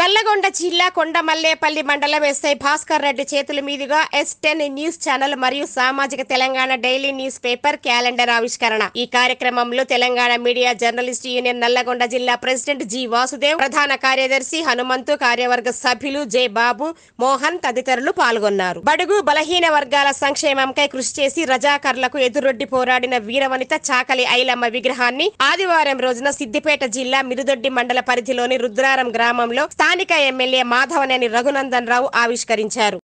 నల్లగొండ జిల్లా కొండమల్లేపల్లి మండలం ఎస్ఐ భాస్కర్ రెడ్డి చేతుల మీదుగా ఎస్ టెన్ న్యూస్ ఛానల్ మరియు సామాజిక Telangana daily newspaper calendar ఆవిష్కరణ ఈ కార్యక్రమంలో Telangana media journalist union Nalgonda జిల్లా ప్రెసిడెంట్ జి వాసుదేవ్ ప్రధాన కార్యదర్శి హనుమంతు కార్యవర్గ సభ్యులు జె బాబు మోహన్ తదితరులు పాల్గొన్నారు బడుగు బలహీన వర్గాల సంక్షేమంకై కృషి చేసి రజాకర్లకు ఎదురొడ్డి పోరాడిన వీరవనిత చాకలి ఐలమ్మ విగ్రహాన్ని ఆదివారం రోజున సిద్దిపేట జిల్లా మిరుదొడ్డి మండల పరిధిలోని రుద్రారం గ్రామంలో స్థానిక ఎమ్మెల్యే మాధవనేని రఘునందన్ రావు ఆవిష్కరించారు